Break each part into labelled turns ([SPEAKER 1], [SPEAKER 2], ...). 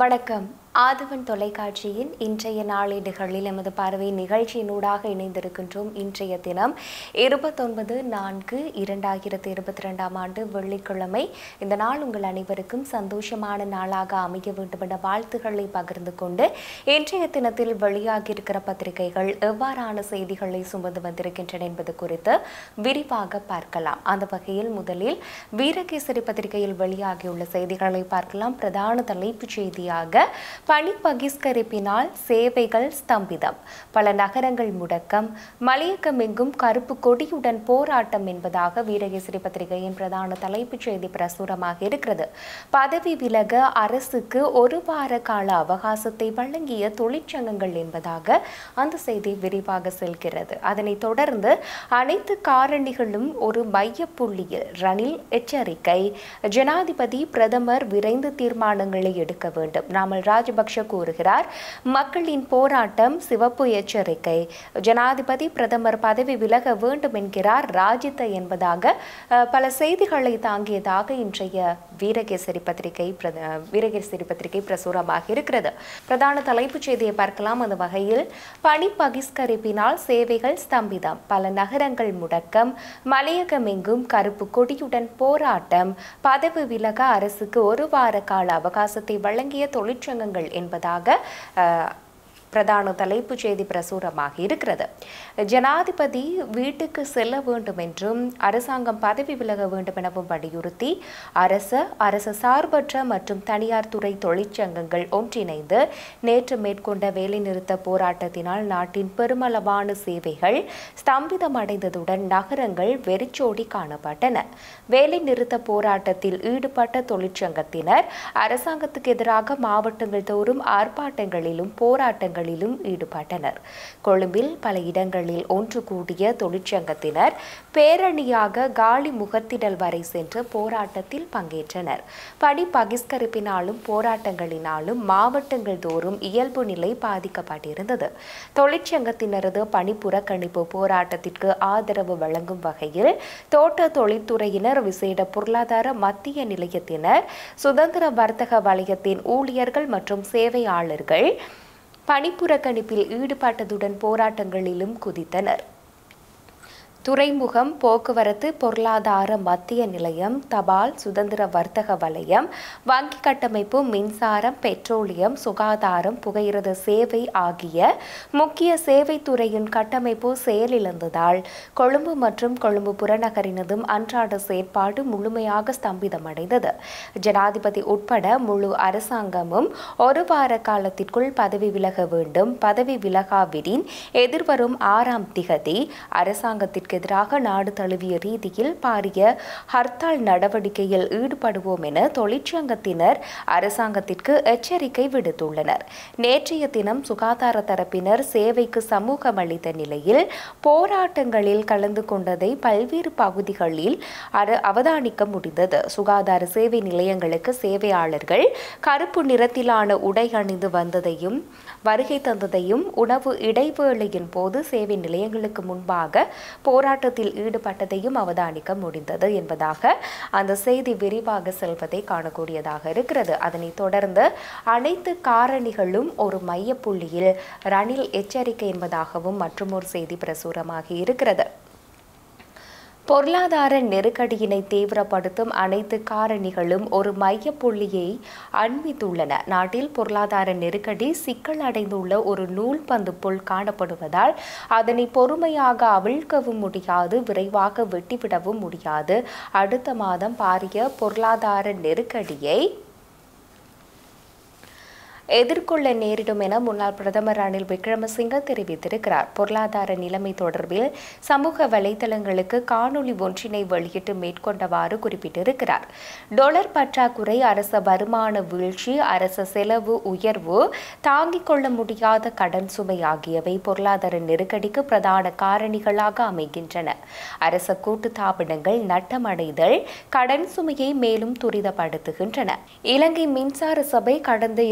[SPEAKER 1] வணக்கம் ஆதவன் தொலைக்காட்சியின் இன்றைய நாளேடுகளில் எமது பார்வை நிகழ்ச்சியினூடாக இணைந்திருக்கின்றோம் இன்றைய தினம் இருபத்தொன்பது நான்கு இரண்டாயிரத்தி இருபத்தி ரெண்டாம் ஆண்டு வெள்ளிக்கிழமை இந்த நாள் உங்கள் அனைவருக்கும் சந்தோஷமான நாளாக அமைய வேண்டும் என்ற வாழ்த்துக்களை பகிர்ந்து கொண்டு இன்றைய தினத்தில் வெளியாகியிருக்கிற பத்திரிகைகள் எவ்வாறான செய்திகளை சுமந்து வந்திருக்கின்றன என்பது குறித்து விரிவாக பார்க்கலாம் அந்த வகையில் முதலில் வீரகேசரி பத்திரிகையில் வெளியாகியுள்ள செய்திகளை பார்க்கலாம் பிரதான தலைப்புச் செய்தியாக பணி பகிஷ்கரிப்பினால் சேவைகள் ஸ்தம்பிதம் பல நகரங்கள் முடக்கம் மலையகம் எங்கும் கருப்பு கொடியுடன் போராட்டம் என்பதாக வீரகேசரி பத்திரிகையின் பிரதான தலைப்புச் செய்தி பிரசுரமாக இருக்கிறது பதவி விலக அரசுக்கு ஒரு வார கால அவகாசத்தை வழங்கிய தொழிற்சங்கங்கள் என்பதாக அந்த செய்தி விரிவாக செல்கிறது அதனைத் தொடர்ந்து அனைத்து காரணிகளும் ஒரு மையப்புள்ளியில் ரணில் எச்சரிக்கை ஜனாதிபதி பிரதமர் விரைந்து தீர்மானங்களை எடுக்க வேண்டும் நாமல் ராஜபக்ஷ கூறுகிறார் மக்களின் போராட்டம் சிவப்பு எச்சரிக்கை ஜனாதிபதி பிரதமர் பதவி விலக வேண்டும் என்கிறார் ராஜித என்பதாக அஹ், பல செய்திகளை தாங்கியதாக இன்றைய வீரகேசரி பத்திரிகை பிரத- வீரகேசரி பத்திரிகை பிரசுரமாக இருக்கிறது பிரதான தலைப்புச் செய்தியை பார்க்கலாம் அந்த வகையில் பணி பகிஷ்கரிப்பினால் சேவைகள் ஸ்தம்பிதம் பல நகரங்கள் முடக்கம் மலையகம் எங்கும் கருப்பு கொடியுடன் போராட்டம் பதவி விலக அரசுக்கு ஒரு வார கால அவகாசத்தை வழங்கிய தொழிற்சங்கங்கள் என்பதாக அஹ், பிரதான தலைப்புச் செய்தி பிரசுரமாக இருக்கிறது ஜனாதிபதி வீட்டுக்கு செல்ல வேண்டும் என்றும் அரசாங்கம் பதவி விலக வேண்டும் எனவும் வலியுறுத்தி அரச அரச சார்பற்ற மற்றும் தனியார் துறை தொழிற்சங்கங்கள் ஒன்றிணைந்து நேற்று மேற்கொண்ட வேலைநிறுத்த போராட்டத்தினால் நாட்டின் பெருமளவான சேவைகள் ஸ்தம்பிதமடைந்ததுடன் நகரங்கள் வெறிச்சோடி காணப்பட்டன வேலைநிறுத்த போராட்டத்தில் ஈடுபட்ட தொழிற்சங்கத்தினர் அரசாங்கத்துக்கு எதிராக மாவட்டங்கள் தோறும் ஆர்ப்பாட்டங்களிலும் போராட்டங்களிலும் ஈடுபட்டனர் கொழும்பில் பல இடங்களில் ஒன்று கூடிய தொழிற்சங்கத்தினர் பேரணியாக காலி முகத்திடல் வரை சென்று போராட்டத்தில் பங்கேற்றனர் பணி பகிஷ்கரிப்பினாலும் போராட்டங்களினாலும் மாவட்டங்கள் தோறும் இயல்பு நிலை பாதிக்கப்பட்டிருந்தது தொழிற்சங்கத்தினரது பணி புறக்கணிப்பு போராட்டத்திற்கு ஆதரவு வழங்கும் வகையில் தோட்ட தொழில்துறையினர் விசேட பொருளாதார மத்திய நிலையத்தினர் சுதந்திர வர்த்தக வலயத்தின் ஊழியர்கள் மற்றும் சேவையாளர்கள் பணிப்புறக்கணிப்பில் ஈடுபட்டதுடன் போராட்டங்களிலும் குதித்தனர் துறைமுகம் போக்குவரத்து பொருளாதார மத்திய நிலையம் தபால் சுதந்திர வர்த்தக வலயம் வங்கி கட்டமைப்பு மின்சாரம் பெட்ரோலியம் சுகாதாரம் புகையிரத சேவை ஆகிய முக்கிய சேவை துறையின் கட்டமைப்பு செயலிழந்ததால் கொழும்பு மற்றும் கொழும்பு புறநகரினதும் அன்றாட செயற்பாடு முழுமையாக ஸ்தம்பிதமடைந்தது ஜனாதிபதி உட்பட முழு அரசாங்கமும் ஒரு வார காலத்திற்குள் பதவி விலக வேண்டும் பதவி விலகாவிடின் எதிர்வரும் ஆறாம் திகதி அரசாங்கத்திற்கு எதிராக நாடு தழுவிய ரீதியில் பாரிய ஹர்த்தால் நடவடிக்கையில் ஈடுபடுவோம் என தொழிற்சங்கத்தினர் அரசாங்கத்திற்கு எச்சரிக்கை விடுத்துள்ளனர் நேற்றைய தினம் சுகாதார தரப்பினர் சேவைக்கு சமூகம் அளித்த நிலையில் போராட்டங்களில் கலந்து கொண்டதை பல்வேறு பகுதிகளில் அர- அவதானிக்க முடிந்தது சுகாதார சேவை நிலையங்களுக்கு சேவையாளர்கள் கருப்பு நிறத்திலான உடை அணிந்து வந்ததையும் வருகை தந்ததையும் உணவு இடைவேளையின் போது சேவை நிலையங்களுக்கு முன்பாக போராட்டத்தில் ஈடுபட்டதையும் அவதானிக்க முடிந்தது என்பதாக அந்த செய்தி விரிவாக செல்வதை காணக்கூடியதாக இருக்கிறது அதனைத் தொடர்ந்து அனைத்து காரணிகளும் ஒரு மையப்புள்ளியில் ரணில் எச்சரிக்கை என்பதாகவும் மற்றொரு செய்தி பிரசுரமாகி இருக்கிறது பொருளாதார நெருக்கடியினை தீவிரப்படுத்தும் அனைத்து காரணிகளும் ஒரு மையப்புள்ளியை அண்மித்துள்ளன நாட்டில் பொருளாதார நெருக்கடி சிக்கல் அடைந்துள்ள ஒரு நூல் பந்து போல் காணப்படுவதால் அதனை பொறுமையாக அவிழ்க்கவும் முடியாது விரைவாக வெட்டிவிடவும் முடியாது அடுத்த மாதம் பாரிய பொருளாதார நெருக்கடியை எதிர்கொள்ள நேரிடும் என முன்னாள் பிரதமர் ரணில் விக்ரமசிங்க தெரிவித்திருக்கிறார் பொருளாதார நிலைமை தொடர்பில் சமூக வலைதளங்களுக்கு காணொளி ஒன்றினை வெளியிட்டு மேற்கொண்டவாறு குறிப்பிட்டிருக்கிறார் டொலர் பற்றாக்குறை அரச வருமான வீழ்ச்சி அரச செலவு உயர்வு தாங்கிக் கொள்ள முடியாத கடன் சுமை ஆகியவை பொருளாதார நெருக்கடிக்கு பிரதான காரணிகளாக அமைகின்றன அரச கூட்டு தாபனங்கள் நட்டமடைதல் கடன் சுமையை மேலும் துரிதப்படுத்துகின்றன இலங்கை மின்சார சபை கடந்த இரண்டாயிரத்தி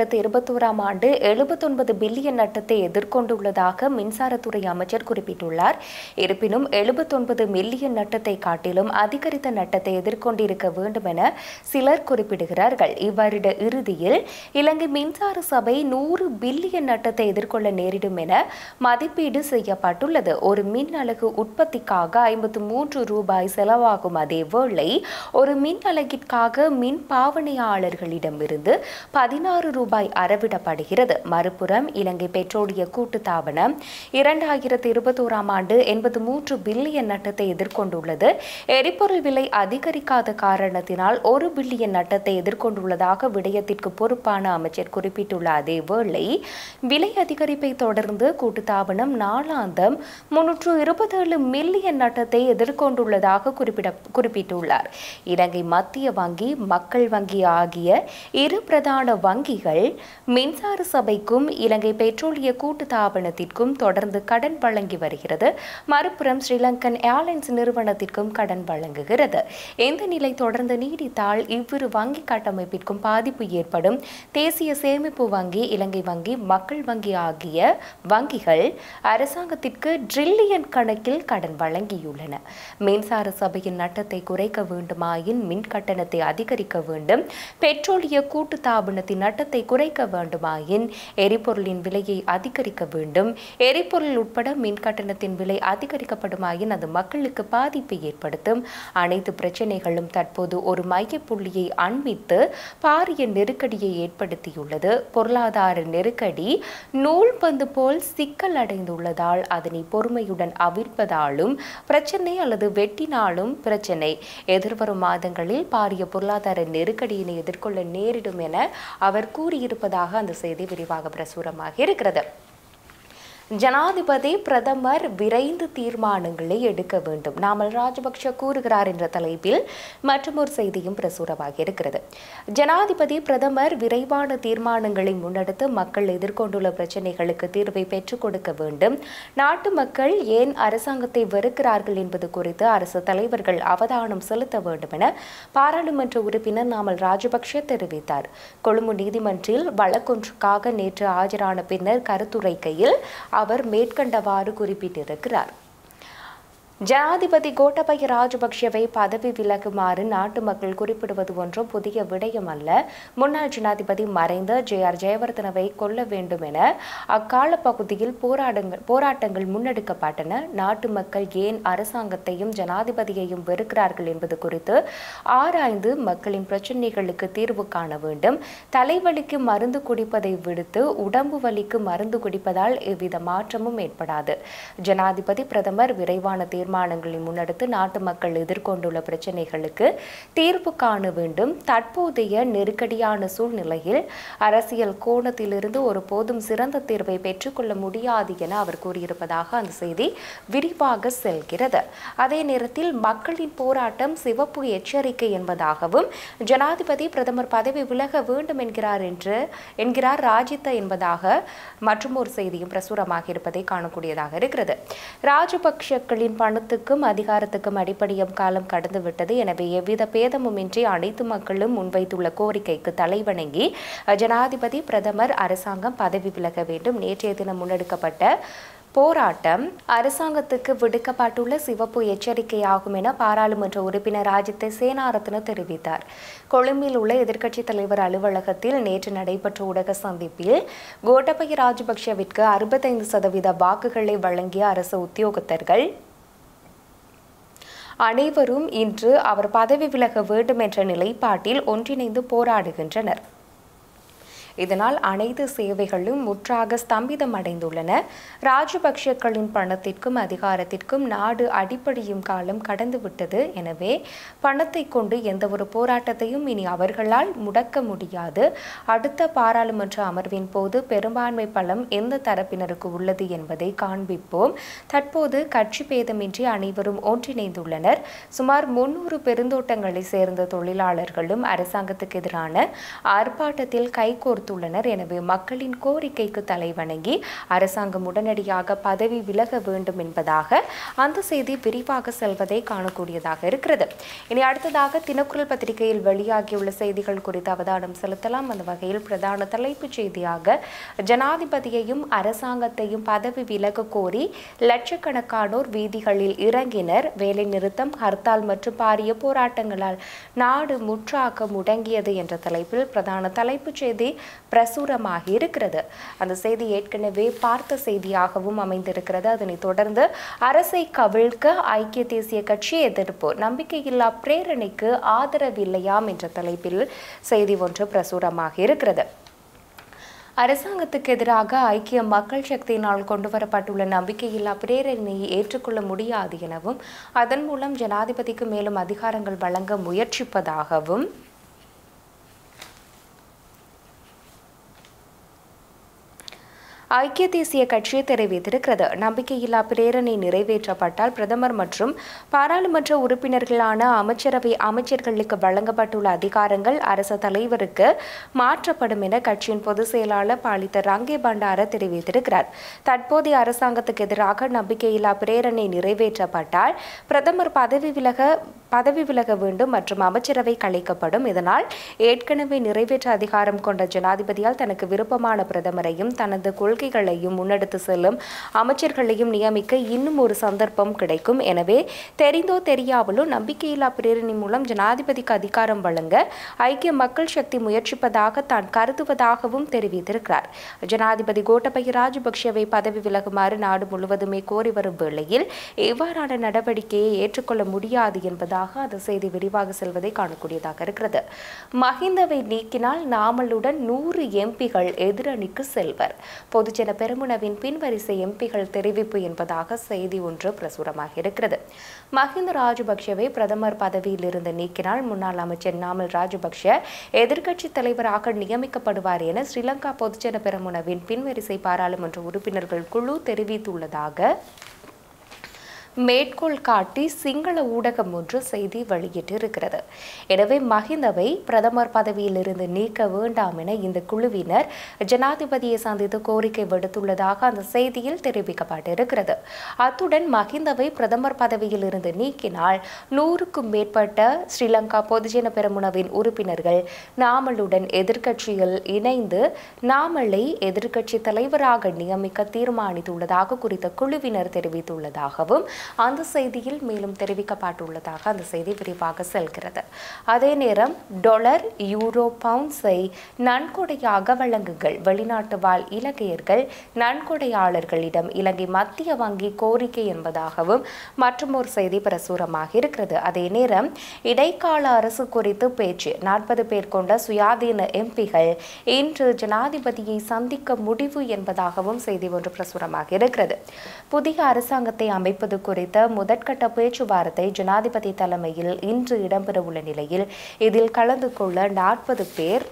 [SPEAKER 1] இரண்டாயிரத்து இருபத்தோராம் ஆண்டு எழுபத்தொன்பது பில்லியன் நட்டத்தை எதிர்கொண்டுள்ளதாக மின்சாரத்துறை அமைச்சர் குறிப்பிட்டுள்ளார் இருப்பினும் எழுபத்தொன்பது மில்லியன் நட்டத்தை காட்டிலும் அதிகரித்த நட்டத்தை எதிர்கொண்டிருக்க வேண்டும் என சிலர் குறிப்பிடுகிறார்கள் இவ்வருட இறுதியில் இலங்கை மின்சார சபை நூறு பில்லியன் நட்டத்தை எதிர்கொள்ள நேரிடும் என மதிப்பீடு செய்யப்பட்டுள்ளது ஒரு மின் அலகு உற்பத்திக்காக ஐம்பத்து மூன்று ரூபாய் செலவாகும் அதேவேளை ஒரு மின் அலகிற்காக மின் பாவனையாளர்களிடமிருந்து பதினாறு ரூபாய் அறவிடப்படுகிறது மறுபுறம் இலங்கை பெட்ரோலிய கூட்டுத்தாபனம் இரண்டாயிரத்தி இருபத்தோராம் ஆண்டு எண்பத்து மூன்று பில்லியன் நட்டத்தை எதிர்கொண்டுள்ளது எரிபொருள் விலை அதிகரிக்காத காரணத்தினால் ஒரு பில்லியன் நட்டத்தை எதிர்கொண்டுள்ளதாக விடயத்திற்கு பொறுப்பான அமைச்சர் குறிப்பிட்டுள்ள அதேவேளை விலை அதிகரிப்பை தொடர்ந்து கூட்டுத்தாபனம் நாளாந்தம் முன்னூற்று இருபத்தேழு மில்லியன் நட்டத்தை எதிர்கொண்டுள்ளதாக குறிப்பிட குறிப்பிட்டுள்ளார் இலங்கை மத்திய வங்கி மக்கள் வங்கி ஆகிய இரு பிரதான வங்கிகள் மின்சார சபைக்கும் இலங்கை பெட்ரோலிய கூட்டுத்தாபனத்திற்கும் தொடர்ந்து கடன் வழங்கி வருகிறது மறுபுறம் ஸ்ரீலங்கன் ஏர்லைன்ஸ் நிறுவனத்திற்கும் கடன் வழங்குகிறது இந்த நிலை தொடர்ந்து நீடித்தால் இவ்விரு வங்கி கட்டமைப்பிற்கும் பாதிப்பு ஏற்படும் தேசிய சேமிப்பு வங்கி இலங்கை வங்கி மக்கள் வங்கி ஆகிய வங்கிகள் அரசாங்கத்திற்கு ட்ரில்லியன் கணக்கில் கடன் வழங்கியுள்ளன மின்சார சபையின் நட்டத்தை குறைக்க வேண்டுமாயின் மின் கட்டணத்தை அதிகரிக்க வேண்டும் பெட்ரோலிய கூட்டுத்தாபனத்தின் நட்டத்தை குறைக்க வேண்டுமாயின் எரிபொருளின் விலையை அதிகரிக்க வேண்டும் எரிபொருள் உட்பட மின் கட்டணத்தின் விலை அதிகரிக்கப்படுமாயின் அது மக்களுக்கு பாதிப்பை ஏற்படுத்தும் அனைத்து பிரச்சனைகளும் தற்போது ஒரு மையப்புள்ளியை அண்மித்து பாரிய நெருக்கடியை ஏற்படுத்தியுள்ளது பொருளாதார நெருக்கடி நூல் பந்து போல் சிக்கல் அடைந்துள்ளதால் அதனை பொறுமையுடன் அவிர்ப்பதாலும் பிரச்சனை அல்லது வெட்டினாலும் பிரச்சனை எதிர்வரும் மாதங்களில் பாரிய பொருளாதார நெருக்கடியினை எதிர்கொள்ள நேரிடும் என அவர் கூறியிருப்பதாக அந்த செய்தி விரிவாக பிரசுரமாக இருக்கிறது ஜனாதிபதி பிரதமர் விரைந்து தீர்மானங்களை எடுக்க வேண்டும் நாமல் ராஜபக்ஷ கூறுகிறார் என்ற தலைப்பில் மற்றொரு செய்தியும் பிரசுரமாக இருக்கிறது ஜனாதிபதி பிரதமர் விரைவான தீர்மானங்களை முன்னெடுத்து மக்கள் எதிர்கொண்டுள்ள பிரச்சினைகளுக்கு தீர்வை பெற்றுக் கொடுக்க வேண்டும் நாட்டு மக்கள் ஏன் அரசாங்கத்தை வெறுக்கிறார்கள் என்பது குறித்து அரசு தலைவர்கள் அவதானம் செலுத்த வேண்டும் என பாராளுமன்ற உறுப்பினர் நாமல் ராஜபக்ஷ தெரிவித்தார் கொழும்பு நீதிமன்றில் வழக்கொன்றுக்காக நேற்று ஆஜரான பின்னர் கருத்துரைக்கையில் அவர் மேற்கண்டவாறு குறிப்பிட்டிருக்கிறார் ஜனாதிபதி கோட்டபய ராஜபக்ஷவை பதவி விலகுமாறு நாட்டு மக்கள் குறிப்பிடுவது ஒன்றும் புதிய விடயம் அல்ல முன்னாள் ஜனாதிபதி மறைந்த ஜே ஆர் ஜெயவர்தனவை கொல்ல வேண்டும் என அக்கால பகுதியில் போராட்டங்கள் போராட்டங்கள் முன்னெடுக்கப்பட்டன நாட்டு மக்கள் ஏன் அரசாங்கத்தையும் ஜனாதிபதியையும் வெறுக்கிறார்கள் என்பது குறித்து ஆராய்ந்து மக்களின் பிரச்சினைகளுக்கு தீர்வு காண வேண்டும் தலைவலிக்கு மருந்து குடிப்பதை விடுத்து உடம்பு வலிக்கு மருந்து குடிப்பதால் எவ்வித மாற்றமும் ஏற்படாது ஜனாதிபதி பிரதமர் விரைவான தீர்மானம் தீர்மானங்களை முன்னெடுத்து நாட்டு மக்கள் எதிர்கொண்டுள்ள பிரச்சினைகளுக்கு தீர்வு காண வேண்டும் தற்போதைய நெருக்கடியான சூழ்நிலையில் அரசியல் கோணத்திலிருந்து ஒருபோதும் சிறந்த தீர்வை பெற்றுக்கொள்ள முடியாது என அவர் கூறியிருப்பதாக அந்த செய்தி விரிவாக செல்கிறது அதே நேரத்தில் மக்களின் போராட்டம் சிவப்பு எச்சரிக்கை என்பதாகவும் ஜனாதிபதி பிரதமர் பதவி விலக வேண்டும் என்கிறார் என்று என்கிறார் ராஜித்த என்பதாக மற்றும் ஒரு செய்தியும் பிரசுரமாக இருப்பதை காணக்கூடியதாக இருக்கிறது ராஜபக்ஷக்களின் பணத்துக்கும் அதிகாரத்துக்கும் அடிப்படையும் காலம் கடந்துவிட்டது எனவே எவ்வித பேதமுமின்றி அனைத்து மக்களும் முன்வைத்துள்ள கோரிக்கைக்கு தலைவணங்கி ஜனாதிபதி பிரதமர் அரசாங்கம் பதவி விலக வேண்டும் நேற்றைய தினம் முன்னெடுக்கப்பட்ட போராட்டம் அரசாங்கத்துக்கு விடுக்கப்பட்டுள்ள சிவப்பு எச்சரிக்கையாகும் என பாராளுமன்ற உறுப்பினர் ராஜித்த சேனாரத்ன தெரிவித்தார் கொழும்பில் உள்ள எதிர்க்கட்சித் தலைவர் அலுவலகத்தில் நேற்று நடைபெற்ற ஊடக சந்திப்பில் கோட்டபய ராஜபக்ஷவிற்கு அறுபத்தைந்து சதவீத வாக்குகளை வழங்கிய அரசு உத்தியோகத்தர்கள் அனைவரும் இன்று அவர் பதவி விலக வேண்டும் என்ற நிலைப்பாட்டில் ஒன்றிணைந்து போராடுகின்றனர் இதனால் அனைத்து சேவைகளும் முற்றாக ஸ்தம்பிதம் அடைந்துள்ளன ராஜபக்ஷக்களின் பணத்திற்கும் அதிகாரத்திற்கும் நாடு அடிப்படையும் காலம் கடந்துவிட்டது எனவே பணத்தை கொண்டு எந்த ஒரு போராட்டத்தையும் இனி அவர்களால் முடக்க முடியாது அடுத்த பாராளுமன்ற அமர்வின் போது பெரும்பான்மை பலம் எந்த தரப்பினருக்கு உள்ளது என்பதை காண்பிப்போம் தற்போது கட்சி பேதமின்றி அனைவரும் ஒன்றிணைந்துள்ளனர் சுமார் முன்னூறு பெருந்தோட்டங்களை சேர்ந்த தொழிலாளர்களும் அரசாங்கத்துக்கு எதிரான ஆர்ப்பாட்டத்தில் கைகோர்த்து கொடுத்துள்ளனர் எனவே மக்களின் கோரிக்கைக்கு தலைவணங்கி அரசாங்கம் உடனடியாக பதவி விலக வேண்டும் என்பதாக அந்த செய்தி விரிவாக செல்வதை காணக்கூடியதாக இருக்கிறது இனி அடுத்ததாக தினக்குரல் பத்திரிகையில் வெளியாகியுள்ள செய்திகள் குறித்து அவதானம் செலுத்தலாம் அந்த வகையில் பிரதான தலைப்புச் செய்தியாக ஜனாதிபதியையும் அரசாங்கத்தையும் பதவி விலக கோரி லட்சக்கணக்கானோர் வீதிகளில் இறங்கினர் வேலைநிறுத்தம் ஹர்த்தால் மற்றும் பாரிய போராட்டங்களால் நாடு முற்றாக முடங்கியது என்ற தலைப்பில் பிரதான தலைப்புச் செய்தி பிரசுரமாகி இருக்கிறது அந்த செய்தி ஏற்கனவே பார்த்த செய்தியாகவும் அமைந்திருக்கிறது அதனைத் தொடர்ந்து அரசை கவிழ்க்க ஐக்கிய தேசிய கட்சி எதிர்ப்பு நம்பிக்கையில்லா பிரேரணைக்கு ஆதரவில்லையாம் என்ற தலைப்பில் செய்தி ஒன்று பிரசுரமாகி இருக்கிறது அரசாங்கத்துக்கு எதிராக ஐக்கிய மக்கள் சக்தியினால் கொண்டுவரப்பட்டுள்ள நம்பிக்கையில்லா பிரேரணையை ஏற்றுக்கொள்ள முடியாது எனவும் அதன் மூலம் ஜனாதிபதிக்கு மேலும் அதிகாரங்கள் வழங்க முயற்சிப்பதாகவும் ஐக்கிய தேசிய கட்சி தெரிவித்திருக்கிறது நம்பிக்கையில்லா பிரேரணை நிறைவேற்றப்பட்டால் பிரதமர் மற்றும் பாராளுமன்ற உறுப்பினர்களான அமைச்சரவை அமைச்சர்களுக்கு வழங்கப்பட்டுள்ள அதிகாரங்கள் அரச தலைவருக்கு மாற்றப்படும் என கட்சியின் பொதுச் செயலாளர் பாலித்த ரங்கே பண்டார தெரிவித்திருக்கிறார் தற்போதைய அரசாங்கத்துக்கு எதிராக நம்பிக்கையில்லா பிரேரணை நிறைவேற்றப்பட்டால் பிரதமர் பதவி விலக பதவி விலக வேண்டும் மற்றும் அமைச்சரவை கலைக்கப்படும் இதனால் ஏற்கனவே நிறைவேற்ற அதிகாரம் கொண்ட ஜனாதிபதியால் தனக்கு விருப்பமான பிரதமரையும் தனது கொள்கைகளையும் முன்னெடுத்து செல்லும் அமைச்சர்களையும் நியமிக்க இன்னும் ஒரு சந்தர்ப்பம் கிடைக்கும் எனவே தெரிந்தோ தெரியாமலோ நம்பிக்கையில்லா பிரேரணை மூலம் ஜனாதிபதிக்கு அதிகாரம் வழங்க ஐக்கிய மக்கள் சக்தி முயற்சிப்பதாக தான் கருதுவதாகவும் தெரிவித்திருக்கிறார் ஜனாதிபதி கோட்டபய ராஜபக்ஷவை பதவி விலகுமாறு நாடு முழுவதுமே கோரி வரும் வேளையில் இவ்வாறான நடவடிக்கையை ஏற்றுக்கொள்ள முடியாது என்பதாக அந்த செய்தி விரிவாக செல்வதை காணக்கூடியதாக இருக்கிறது மஹிந்தவை நீக்கினால் நாமலுடன் நூறு எம்பிகள் எதிரணிக்கு செல்வர் பொதுஜன பெருமுனவின் பின்வரிசை எம்பிகள் தெரிவிப்பு என்பதாக செய்தி ஒன்று பிரசுரமாக இருக்கிறது மஹிந்த ராஜபக்ஷவை பிரதமர் பதவியில் இருந்து நீக்கினால் முன்னாள் அமைச்சர் நாமல் ராஜபக்ஷ எதிர்க்கட்சி தலைவராக நியமிக்கப்படுவார் என ஸ்ரீலங்கா பொதுஜன பெருமுனவின் பின்வரிசை பாராளுமன்ற உறுப்பினர்கள் குழு தெரிவித்துள்ளதாக மேற்கோள் காட்டி சிங்கள ஊடகம் ஒன்று செய்தி வெளியிட்டிருக்கிறது எனவே மஹிந்தவை பிரதமர் பதவியிலிருந்து நீக்க வேண்டாம் என இந்த குழுவினர் ஜனாதிபதியை சந்தித்து கோரிக்கை விடுத்துள்ளதாக அந்த செய்தியில் தெரிவிக்கப்பட்டிருக்கிறது அத்துடன் மஹிந்தவை பிரதமர் பதவியிலிருந்து நீக்கினால் நூறுக்கும் மேற்பட்ட ஸ்ரீலங்கா பொதுஜன பெரமுனவின் உறுப்பினர்கள் நாமலுடன் எதிர்க்கட்சியில் இணைந்து நாமலை எதிர்க்கட்சி தலைவராக நியமிக்க தீர்மானித்துள்ளதாக குறித்த குழுவினர் தெரிவித்துள்ளதாகவும் அந்த செய்தியில் மேலும் தெரிவிக்கப்பட்டுள்ளதாக அந்த செய்தி விரிவாக செல்கிறது அதே நேரம் டாலர் யூரோ பவுண்ட்ஸை நன்கொடையாக வழங்குங்கள் வெளிநாட்டு வாழ் இலங்கையர்கள் நன்கொடையாளர்களிடம் இலங்கை மத்திய வங்கி கோரிக்கை என்பதாகவும் மற்றும் ஒரு செய்தி பிரசுரமாக இருக்கிறது அதே நேரம் இடைக்கால அரசு குறித்து பேச்சு நாற்பது பேர் கொண்ட சுயாதீன எம்பிகள் இன்று ஜனாதிபதியை சந்திக்க முடிவு என்பதாகவும் செய்தி ஒன்று பிரசுரமாக இருக்கிறது புதிய அரசாங்கத்தை அமைப்பது குறித்த முதற்கட்ட பேச்சுவார்த்தை ஜனாதிபதி தலைமையில் இன்று இடம்பெறவுள்ள நிலையில் இதில் கலந்து கொள்ள நாற்பது பேர்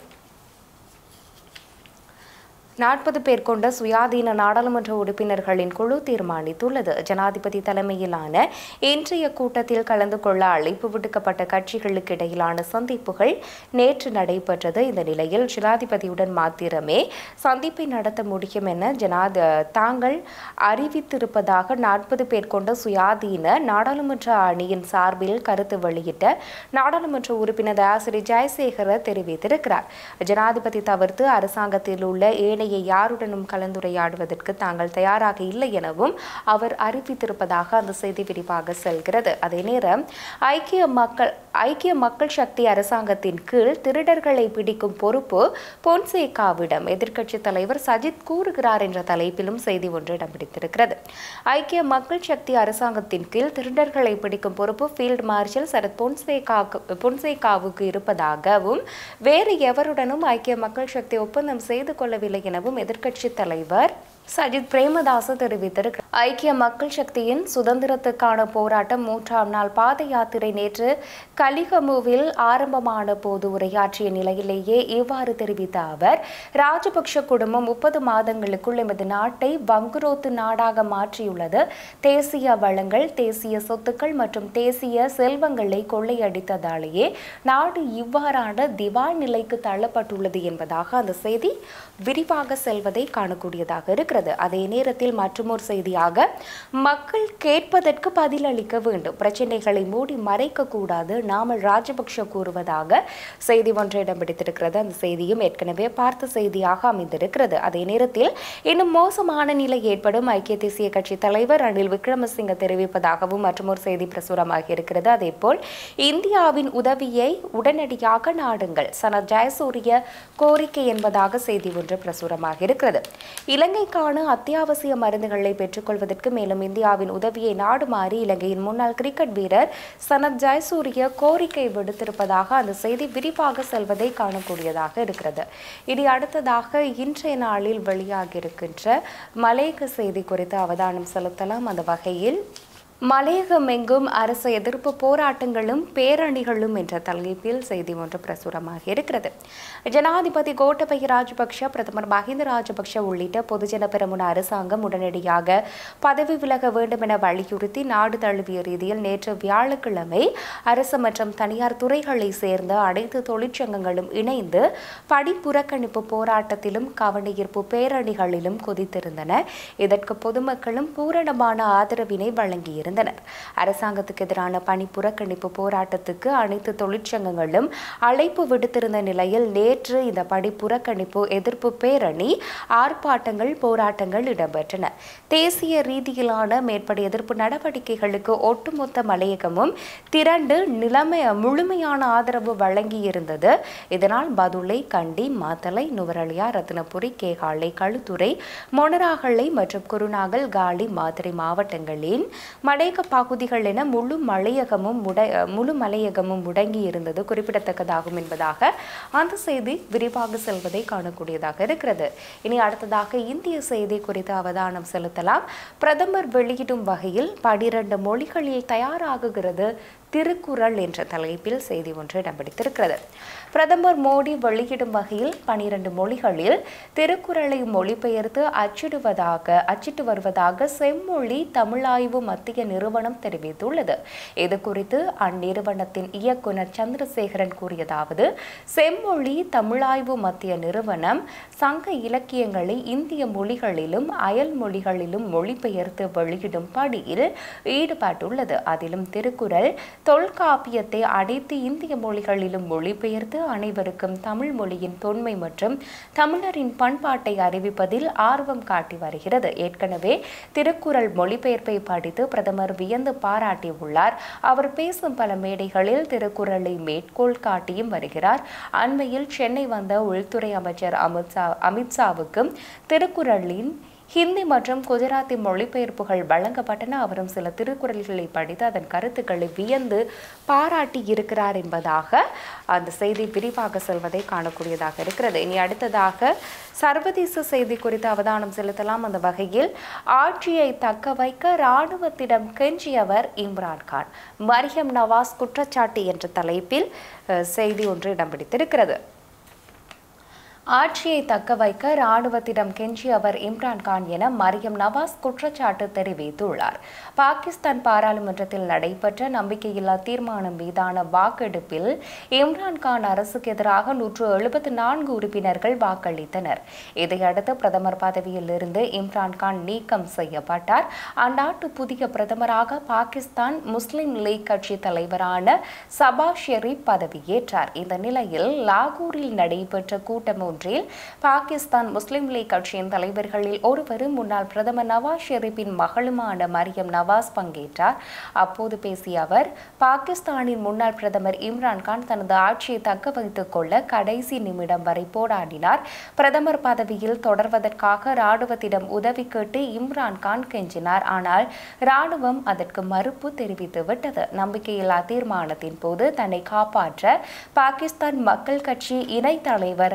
[SPEAKER 1] நாற்பது பேர் கொண்ட சுயாதீன நாடாளுமன்ற உறுப்பினர்களின் குழு தீர்மானித்துள்ளது ஜனாதிபதி தலைமையிலான இன்றைய கூட்டத்தில் கலந்து கொள்ள அழைப்பு விடுக்கப்பட்ட கட்சிகளுக்கு இடையிலான சந்திப்புகள் நேற்று நடைபெற்றது இந்த நிலையில் ஜனாதிபதியுடன் மாத்திரமே சந்திப்பை நடத்த முடியும் என ஜனாத தாங்கள் அறிவித்திருப்பதாக நாற்பது பேர் கொண்ட சுயாதீன நாடாளுமன்ற அணியின் சார்பில் கருத்து வெளியிட்ட நாடாளுமன்ற உறுப்பினர் தயாசிரி ஜெயசேகர தெரிவித்திருக்கிறார் ஜனாதிபதி தவிர்த்து அரசாங்கத்தில் உள்ள ஏனைய யாருடனும் கலந்துரையாடுவதற்கு தாங்கள் தயாராக இல்லை எனவும் அவர் அறிவித்திருப்பதாக அந்த செய்தி விரிவாக செல்கிறது அதே நேரம் ஐக்கிய மக்கள் ஐக்கிய மக்கள் சக்தி அரசாங்கத்தின் கீழ் திருடர்களை பிடிக்கும் பொறுப்பு பொன்சேகாவிடம் எதிர்க்கட்சித் தலைவர் சஜித் கூறுகிறார் என்ற தலைப்பிலும் செய்தி ஒன்று இடம் பிடித்திருக்கிறது ஐக்கிய மக்கள் சக்தி அரசாங்கத்தின் கீழ் திருடர்களை பிடிக்கும் பொறுப்பு ஃபீல்ட் மார்ஷல் சரத் பொன்சேகா பொன்சேகாவுக்கு இருப்பதாகவும் வேறு எவருடனும் ஐக்கிய மக்கள் சக்தி ஒப்பந்தம் செய்து கொள்ளவில்லை எனவும் எதிர்க்கட்சித் தலைவர் சஜித் பிரேமதாச தெரிவித்திருக்கிறார் ஐக்கிய மக்கள் சக்தியின் சுதந்திரத்துக்கான போராட்டம் மூன்றாம் நாள் பாத யாத்திரை நேற்று கலிகமுவில் ஆரம்பமான போது உரையாற்றிய நிலையிலேயே இவ்வாறு தெரிவித்த அவர் ராஜபக்ஷ குடும்பம் முப்பது மாதங்களுக்குள் எமது நாட்டை வங்குரோத்து நாடாக மாற்றியுள்ளது தேசிய வளங்கள் தேசிய சொத்துக்கள் மற்றும் தேசிய செல்வங்களை கொள்ளையடித்ததாலேயே நாடு இவ்வாறான திவால் நிலைக்கு தள்ளப்பட்டுள்ளது என்பதாக அந்த செய்தி விரிவாக செல்வதை காணக்கூடியதாக இருக்கிறது அதே நேரத்தில் மற்றொரு செய்தியாக மக்கள் கேட்பதற்கு பதிலளிக்க வேண்டும் பிரச்சனைகளை மூடி மறைக்க கூடாது நாமல் ராஜபக்ஷ கூறுவதாக செய்தி ஒன்று இடம் பிடித்திருக்கிறது அந்த செய்தியும் ஏற்கனவே பார்த்த செய்தியாக அமைந்திருக்கிறது அதே நேரத்தில் இன்னும் மோசமான நிலை ஏற்படும் ஐக்கிய தேசிய கட்சி தலைவர் ரணில் விக்ரமசிங்க தெரிவிப்பதாகவும் மற்றொரு செய்தி பிரசுரமாகி இருக்கிறது அதேபோல் இந்தியாவின் உதவியை உடனடியாக நாடுங்கள் சனத் ஜெயசூரிய கோரிக்கை என்பதாக செய்தி ஒன்று பிரசுரமாக இருக்கிறது இலங்கைக்கான அத்தியாவசிய மருந்துகளை பெற்றுக்கொள்வதற்கு மேலும் இந்தியாவின் உதவியை நாடுமாறி இலங்கையின் முன்னாள் கிரிக்கெட் வீரர் சனத் ஜெயசூரிய கோரிக்கை விடுத்திருப்பதாக அந்த செய்தி விரிவாக செல்வதை காணக்கூடியதாக இருக்கிறது இனி அடுத்ததாக இன்றைய நாளில் வெளியாகியிருக்கின்ற மலையக செய்தி குறித்து அவதானம் செலுத்தலாம் அந்த வகையில் மலையகம் எங்கும் அரசு எதிர்ப்பு போராட்டங்களும் பேரணிகளும் என்ற தலைப்பில் செய்தி ஒன்று பிரசுரமாக இருக்கிறது ஜனாதிபதி கோட்டபய ராஜபக்ஷ பிரதமர் மஹிந்த ராஜபக்ஷ உள்ளிட்ட பொதுஜன பெரமுன அரசாங்கம் உடனடியாக பதவி விலக வேண்டும் என வலியுறுத்தி நாடு தழுவிய ரீதியில் நேற்று வியாழக்கிழமை அரசு மற்றும் தனியார் துறைகளை சேர்ந்த அனைத்து தொழிற்சங்கங்களும் இணைந்து படிப்புறக்கணிப்பு போராட்டத்திலும் கவனஈர்ப்பு பேரணிகளிலும் கொதித்திருந்தன இதற்கு பொதுமக்களும் பூரணமான ஆதரவினை வழங்கியிருந்தனர் அரசாங்கத்துக்கு எதிரான பணி புறக்கணிப்பு போராட்டத்துக்கு அனைத்து தொழிற்சங்கங்களும் அழைப்பு விடுத்திருந்த நிலையில் நேற்று இந்த படி புறக்கணிப்பு எதிர்ப்பு பேரணி ஆர்ப்பாட்டங்கள் போராட்டங்கள் இடம்பெற்றன தேசிய ரீதியிலான மேற்படி எதிர்ப்பு நடவடிக்கைகளுக்கு ஒட்டுமொத்த மலையகமும் திரண்டு நிலைமை முழுமையான ஆதரவு வழங்கியிருந்தது இதனால் பதுளை கண்டி மாத்தலை நுவரலியா ரத்தினபுரி கேகாலை களுத்துறை மொனராகலை மற்றும் குருநாகல் காலி மாதிரி மாவட்டங்களின் மலையக பகுதிகள் என முழு மலையகமும் முட முழு மலையகமும் முடங்கி இருந்தது குறிப்பிடத்தக்கதாகும் என்பதாக அந்த செய்தி விரிவாக செல்வதை காணக்கூடியதாக இருக்கிறது இனி அடுத்ததாக இந்திய செய்தி குறித்து அவதானம் செலுத்தலாம் பிரதமர் வெளியிடும் வகையில் பனிரெண்டு மொழிகளில் தயாராகுகிறது திருக்குறள் என்ற தலைப்பில் செய்தி ஒன்று இடம் பிடித்திருக்கிறது பிரதமர் மோடி வெளியிடும் வகையில் பனிரெண்டு மொழிகளில் திருக்குறளை மொழிபெயர்த்து அச்சிடுவதாக அச்சிட்டு வருவதாக செம்மொழி தமிழாய்வு மத்திய நிறுவனம் தெரிவித்துள்ளது இது குறித்து அந்நிறுவனத்தின் இயக்குனர் சந்திரசேகரன் கூறியதாவது செம்மொழி தமிழாய்வு மத்திய நிறுவனம் சங்க இலக்கியங்களை இந்திய மொழிகளிலும் அயல் மொழிகளிலும் மொழிபெயர்த்து வெளியிடும் படியில் ஈடுபட்டுள்ளது அதிலும் திருக்குறள் தொல்காப்பியத்தை அனைத்து இந்திய மொழிகளிலும் மொழிபெயர்த்து அனைவருக்கும் தமிழ் மொழியின் தொன்மை மற்றும் தமிழரின் பண்பாட்டை அறிவிப்பதில் ஆர்வம் காட்டி வருகிறது ஏற்கனவே திருக்குறள் மொழிபெயர்ப்பை படித்து பிரதமர் வியந்து பாராட்டியுள்ளார் அவர் பேசும் பல மேடைகளில் திருக்குறளை மேற்கோள் காட்டியும் வருகிறார் அண்மையில் சென்னை வந்த உள்துறை அமைச்சர் அமித்ஷா அமித்ஷாவுக்கும் திருக்குறளின் ஹிந்தி மற்றும் குஜராத்தி மொழிபெயர்ப்புகள் வழங்கப்பட்டன அவரும் சில திருக்குறள்களை படித்து அதன் கருத்துக்களை வியந்து பாராட்டி இருக்கிறார் என்பதாக அந்த செய்தி விரிவாக செல்வதை காணக்கூடியதாக இருக்கிறது இனி அடுத்ததாக சர்வதேச செய்தி குறித்து அவதானம் செலுத்தலாம் அந்த வகையில் ஆட்சியை தக்க வைக்க இராணுவத்திடம் கெஞ்சியவர் இம்ரான்கான் மரியம் நவாஸ் குற்றச்சாட்டு என்ற தலைப்பில் அஹ், செய்தி ஒன்று இடம் பிடித்திருக்கிறது ஆட்சியை தக்க வைக்க இராணுவத்திடம் கெஞ்சியவர் இம்ரான்கான் என மரியம் நவாஸ் குற்றச்சாட்டு தெரிவித்துள்ளார் பாகிஸ்தான் பாராளுமன்றத்தில் நடைபெற்ற நம்பிக்கையில்லா தீர்மானம் மீதான வாக்கெடுப்பில் இம்ரான்கான் அரசுக்கு எதிராக நூற்று எழுபத்தி நான்கு உறுப்பினர்கள் வாக்களித்தனர் இதையடுத்து பிரதமர் பதவியில் இருந்து இம்ரான்கான் நீக்கம் செய்யப்பட்டார் அந்நாட்டு புதிய பிரதமராக பாகிஸ்தான் முஸ்லிம் லீக் கட்சி தலைவரான சபா ஷெரீப் பதவியேற்றார் இந்த நிலையில் லாகூரில் நடைபெற்ற கூட்டம் ஒன்றில் பாகிஸ்தான் முஸ்லிம் லீக் கட்சியின் தலைவர்களில் ஒருவரும் முன்னாள் பிரதமர் நவாஸ் ஷெரீப்பின் மகளுமான மரியம் நவாஸ் பங்கேற்றார் அப்போது பேசிய அவர் பாகிஸ்தானின் முன்னாள் பிரதமர் இம்ரான்கான் தனது ஆட்சியை தக்க வைத்துக் கொள்ள கடைசி நிமிடம் வரை போராடினார் பிரதமர் பதவியில் தொடர்வதற்காக ராணுவத்திடம் உதவி கேட்டு இம்ரான்கான் கெஞ்சினார் ஆனால் ராணுவம் அதற்கு மறுப்பு தெரிவித்து விட்டது நம்பிக்கையில்லா தீர்மானத்தின் போது தன்னை காப்பாற்ற பாகிஸ்தான் மக்கள் கட்சி இணை தலைவர்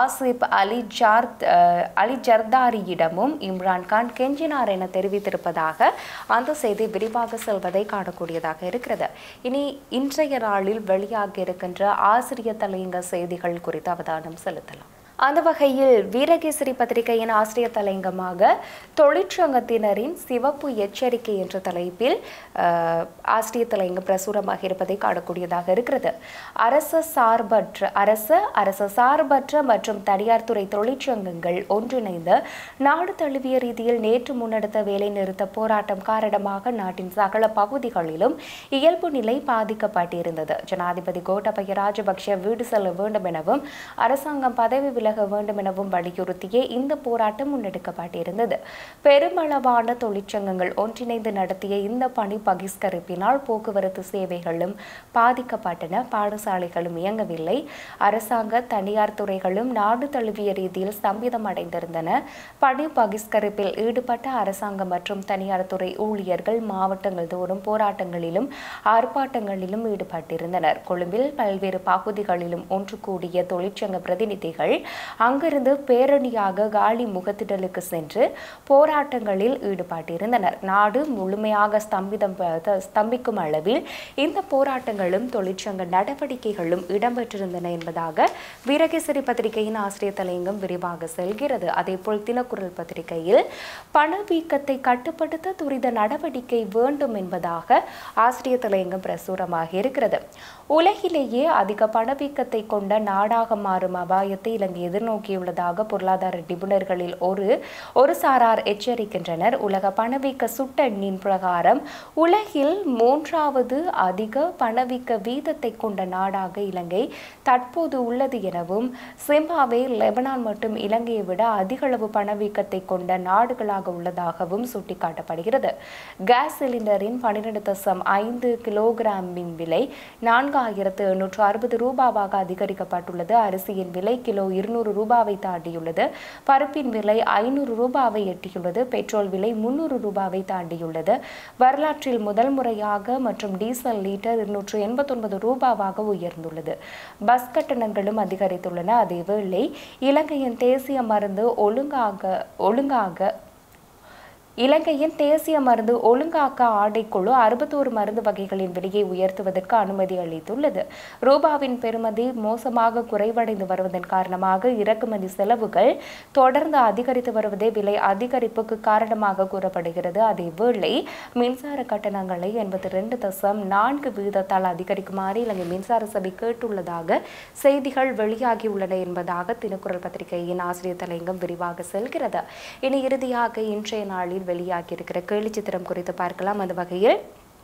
[SPEAKER 1] ஆசிப் அலி ஜார்த் அஹ், அலி ஜர்தாரியிடமும் இம்ரான்கான் கெஞ்சினார் என தெரிவித்திருப்பதாக அந்த செய்தி விரிவாக செல்வதை காணக்கூடியதாக இருக்கிறது இனி இன்றைய நாளில் வெளியாக இருக்கின்ற ஆசிரியர் தலையங்க செய்திகள் குறித்து அவதானம் செலுத்தலாம் அந்த வகையில் வீரகேசரி பத்திரிகையின் ஆசிரியர் தலையங்கமாக தொழிற்சங்கத்தினரின் சிவப்பு எச்சரிக்கை என்ற தலைப்பில் அஹ், ஆசிரியர் தலையங்கம் பிரசுரமாக இருப்பதை காணக்கூடியதாக இருக்கிறது அரச சார்பற்ற அரச அரச சார்பற்ற மற்றும் தனியார் துறை தொழிற்சங்கங்கள் ஒன்றிணைந்து நாடு தழுவிய ரீதியில் நேற்று முன்னெடுத்த வேலைநிறுத்த போராட்டம் காரணமாக நாட்டின் சகல பகுதிகளிலும் இயல்பு நிலை பாதிக்கப்பட்டிருந்தது ஜனாதிபதி கோட்டபய ராஜபக்ஷ வீடு செல்ல வேண்டும் எனவும் அரசாங்கம் பதவி விலக வேண்டும் எனவும் வலியுறுத்தியே இந்த போராட்டம் முன்னெடுக்கப்பட்டிருந்தது பெருமளவான தொழிற்சங்கங்கள் ஒன்றிணைந்து நடத்திய இந்த பணி பகிஷ்கரிப்பினால் போக்குவரத்து சேவைகளும் பாதிக்கப்பட்டன பாடசாலைகளும் இயங்கவில்லை அரசாங்க தனியார் துறைகளும் நாடு தழுவிய ரீதியில் ஸ்தம்பிதம் அடைந்திருந்தன பணி பகிஷ்கரிப்பில் ஈடுபட்ட அரசாங்கம் மற்றும் தனியார் துறை ஊழியர்கள் மாவட்டங்கள் தோறும் போராட்டங்களிலும் ஆர்ப்பாட்டங்களிலும் ஈடுபட்டிருந்தனர் கொழும்பில் பல்வேறு பகுதிகளிலும் ஒன்று கூடிய தொழிற்சங்க பிரதிநிதிகள் அங்கிருந்து பேரணியாக காலி முகத்திடலுக்கு சென்று போராட்டங்களில் ஈடுபட்டிருந்தனர் நாடு முழுமையாக ஸ்தம்பிதம் ப- ஸ்தம்பிக்கும் அளவில் இந்த போராட்டங்களும் தொழிற்சங்க நடவடிக்கைகளும் இடம்பெற்றிருந்தன என்பதாக வீரகேசரி பத்திரிகையின் ஆசிரியர் தலையங்கம் விரிவாக செல்கிறது அதேபோல் தினக்குரல் பத்திரிகையில் பணவீக்கத்தை கட்டுப்படுத்த துரித நடவடிக்கை வேண்டும் என்பதாக ஆசிரியர் தலையங்கம் பிரசுரமாக இருக்கிறது உலகிலேயே அதிக பணவீக்கத்தை கொண்ட நாடாக மாறும் அபாயத்தை இலங்கை எதிர்நோக்கியுள்ளதாக பொருளாதார நிபுணர்களில் ஒரு ஒரு சாரார் எச்சரிக்கின்றனர் உலக பணவீக்க சுட்டெண்ணின் பிரகாரம் உலகில் மூன்றாவது அதிக பணவீக்க வீதத்தை கொண்ட நாடாக இலங்கை தற்போது உள்ளது எனவும் சிம்பாவே லெபனான் மற்றும் இலங்கையை விட அதிகளவு பணவீக்கத்தை கொண்ட நாடுகளாக உள்ளதாகவும் சுட்டிக்காட்டப்படுகிறது கேஸ் சிலிண்டரின் பன்னிரண்டு தசம் ஐந்து கிலோகிராமின் விலை நான்காயிரத்து எண்ணூற்று அறுபது ரூபாவாக அதிகரிக்கப்பட்டுள்ளது அரிசியின் விலை கிலோ இருநூறு ரூபாவை தாண்டியுள்ளது பருப்பின் விலை ஐநூறு ரூபாவை எட்டியுள்ளது பெட்ரோல் விலை முன்னூறு ரூபாவை தாண்டியுள்ளது வரலாற்றில் முதல் முறையாக மற்றும் டீசல் லீட்டர் இருநூற்று எண்பத்தொன்பது ரூபாவாக உயர்ந்துள்ளது பஸ் கட்டணங்களும் அதிகரித்துள்ளன அதேவேளை இலங்கையின் தேசிய மருந்து ஒழுங்காக ஒழுங்காக இலங்கையின் தேசிய மருந்து ஒழுங்காக்க ஆடைக்குழு அறுபத்தோரு மருந்து வகைகளின் விலையை உயர்த்துவதற்கு அனுமதி அளித்துள்ளது ரூபாவின் பெறுமதி மோசமாக குறைவடைந்து வருவதன் காரணமாக இறக்குமதி செலவுகள் தொடர்ந்து அதிகரித்து வருவதே விலை அதிகரிப்புக்கு காரணமாக கூறப்படுகிறது அதேவேளை மின்சார கட்டணங்களை எண்பத்தி ரெண்டு தசம் நான்கு வீதத்தால் அதிகரிக்குமாறு இலங்கை மின்சார சபை கேட்டுள்ளதாக செய்திகள் வெளியாகியுள்ளன என்பதாக தினக்குரல் பத்திரிகையின் ஆசிரியர் தலையங்கம் விரிவாக செல்கிறது இனி இறுதியாக இன்றைய நாளில் வெளியாகியிருக்கிற கேலிச்சித்திரம் குறித்து பார்க்கலாம் அந்த வகையில்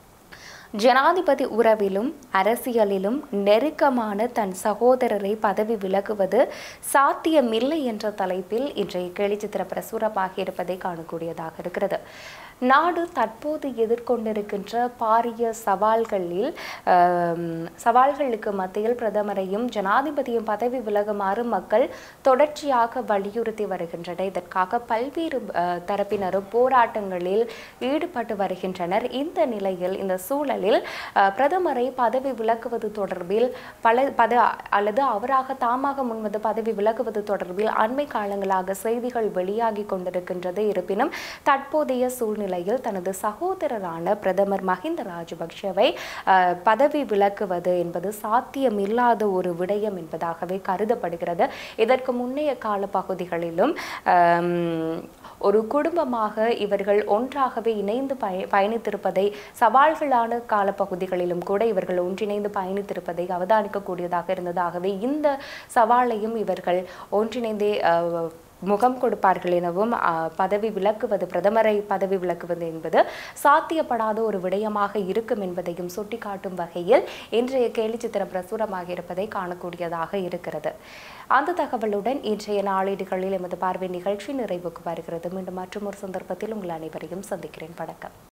[SPEAKER 1] ஜனாதிபதி உறவிலும் அரசியலிலும் நெருக்கமான தன் சகோதரரை பதவி விலகுவது சாத்தியமில்லை என்ற தலைப்பில் இன்றைய கேலிச்சித்திர பிரசுரமாக இருப்பதை காணக்கூடியதாக இருக்கிறது நாடு தற்போது எதிர்கொண்டிருக்கின்ற பாரிய சவால்களில் ஆம், சவால்களுக்கு மத்தியில் பிரதமரையும் ஜனாதிபதியும் பதவி விலகுமாறு மக்கள் தொடர்ச்சியாக வலியுறுத்தி வருகின்றனர் இதற்காக பல்வேறு அஹ், தரப்பினரும் போராட்டங்களில் ஈடுபட்டு வருகின்றனர் இந்த நிலையில் இந்த சூழலில் அஹ், பிரதமரை பதவி விலக்குவது தொடர்பில் பல பத அல்லது அவராக தாமாக முன்வந்து பதவி விலகுவது தொடர்பில் அண்மை காலங்களாக செய்திகள் வெளியாகி கொண்டிருக்கின்றது இருப்பினும் தற்போதைய சூழ்நிலையில் தனது சகோதரரான பிரதமர் மஹிந்த ராஜபக்ஷவை அஹ், பதவி விலக்குவது என்பது சாத்தியமில்லாத ஒரு விடயம் என்பதாகவே கருதப்படுகிறது இதற்கு முன்னைய கால பகுதிகளிலும் ஆம், ஒரு குடும்பமாக இவர்கள் ஒன்றாகவே இணைந்து பய பயணித்திருப்பதை சவால்களான காலப்பகுதிகளிலும் கூட இவர்கள் ஒன்றிணைந்து பயணித்திருப்பதை அவதானிக்கக்கூடியதாக இருந்ததாகவே இந்த சவாலையும் இவர்கள் ஒன்றிணைந்தே அஹ், முகம் கொடுப்பார்கள் எனவும் அஹ், பதவி விலக்குவது பிரதமரை பதவி விலக்குவது என்பது சாத்தியப்படாத ஒரு விடயமாக இருக்கும் என்பதையும் சுட்டிக்காட்டும் வகையில் இன்றைய கேலிச்சித்திரம் பிரசுரமாக இருப்பதை காணக்கூடியதாக இருக்கிறது அந்த தகவலுடன் இன்றைய நாளேடுகளில் எமது பார்வை நிகழ்ச்சி நிறைவுக்கு வருகிறது மீண்டும் மற்றும் ஒரு சந்தர்ப்பத்தில் உங்கள் அனைவரையும் சந்திக்கிறேன் வணக்கம்